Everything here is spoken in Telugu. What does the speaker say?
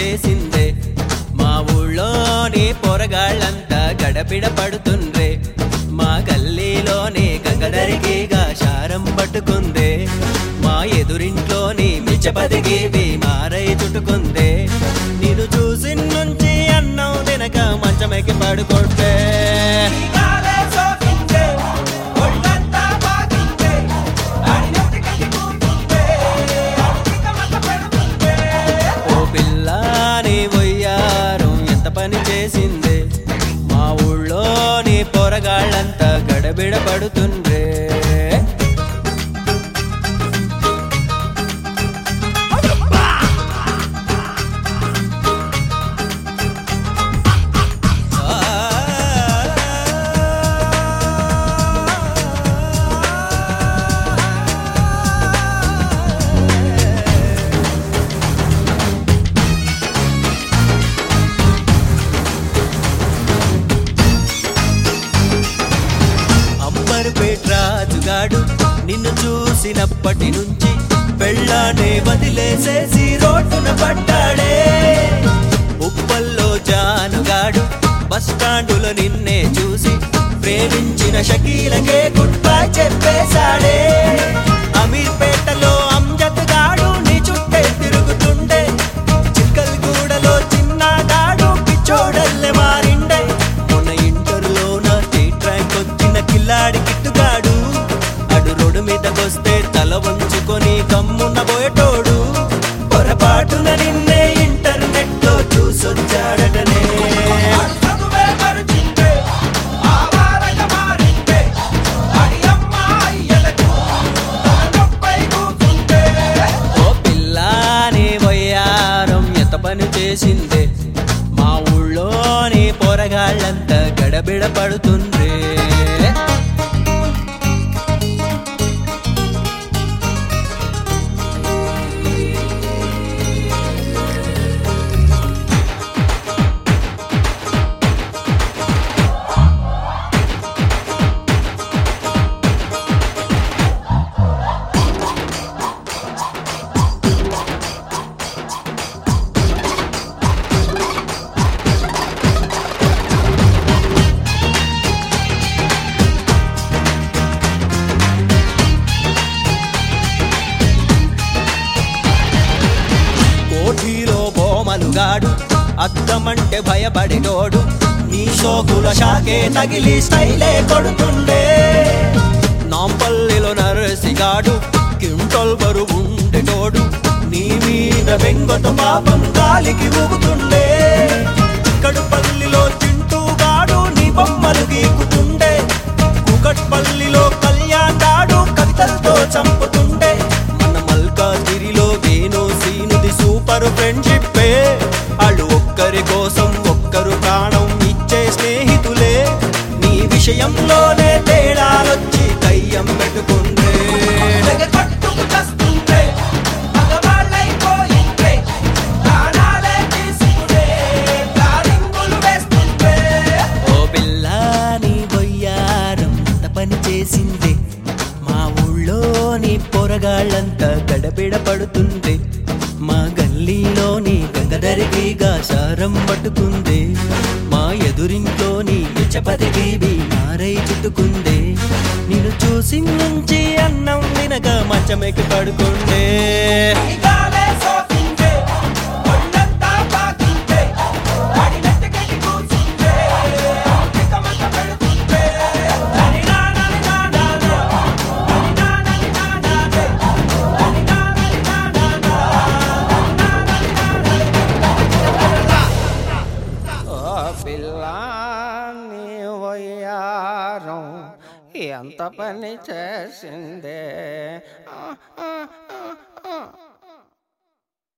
చేసిందే మా ఊళ్ళోని పొరగాళ్ళంతా గడబిడ పడుతుండ్రే మా గల్లీలోని గంగదరికిగా శారం పట్టుకుందే మా ఎదురింట్లోని మిచ్చపదికి బీమారై చుట్టుకుందే నేను చూసి నుంచి అన్నం తినక మంచమెక్కి పడుకుంటే ఓ పిల్లాని వయ్యారం ఎంత పని చేసిందే మా ఊళ్ళోని పొరగాళ్ళంతా గడబిడ పడుతుండ్రే అంబరుపేట రాజుగాడు నిన్ను చూసినప్పటి నుంచి పెళ్ళానే వదిలేసేసి రోడ్డున పడ్డాడే ఉప్పల్లో జానుగాడు బస్ స్టాండులో నిన్నే చూసి ప్రేమించిన షకీలకే గుడ్ బై చెప్పేశాడే అమీర్పేటలో అంజద్ గాడు నీ చుట్టే తిరుగుతుండే చిక్కల్గూడలో చిన్నగాడు పిచ్చోడల్లే మారిండే మొన్న ఇంటర్లో నా స్టేట్ ర్యాంక్ వచ్చిన కిల్లాడి కిట్టుగాడు అడు రోడ్డు మీదకొస్తే తల వంచుకొని కమ్మున్న పోయేటోడు పొరపాటున నిన్నే ఇంటర్నెట్ లో చూసొచ్చాడటనే ఓ పిల్లాని వయ్యారం ఎంత పని చేసిందే మా ఊళ్ళోని పొరగాళ్ళంతా గడబిడ పడుతుండ్రే కోఠీలో బోమలుగాడు అద్దమంటే భయపడేటోడు నీ షోకుల షాకే తగిలి స్టైలే కొడుతుండే నాంపల్లిలో నరసిగాడు కింటల్ బరువు ఉండేటోడు నీ మీద బెంగతో పాపం గాలికి ఊగుతుండే కడుపల్లిలో చింటూగాడు నీ బొమ్మలు గీకుతుండే కుకట్పల్లిలో కళ్యాణ్ గాడు కవితలతో చంపుతుండే మన మల్కాజిరిలో వేణు సీనుది సూపర్ ఫ్రెండ్షిప్పే వాళ్ళు ఒక్కరి కోసం ఒక్కరు ప్రాణం ఇచ్చే స్నేహితులే నీ విషయంలోనే తేడాలొచ్చి కయ్యం పెట్టుకుంటే ఓ పిల్లాని బొయ్యారం అంత పని చేసింది మా ఊళ్ళోని పొరగాళ్ళంతా గడబిడ పడుతుంది మా గల్లీలోని గంగదరికిగా సారం పట్టుకుంది మా ఎదురింట్లోని విచ్చపతికి బీమారై చుట్టుకుంది నిన్ను చూసి నుంచి అన్నం వినక మంచమెక్కి పడుకుండే ఓ పిల్లాని వయ్యారం ఎంత పని చేసిందే ఆ, ఆ, ఆ, ఆ.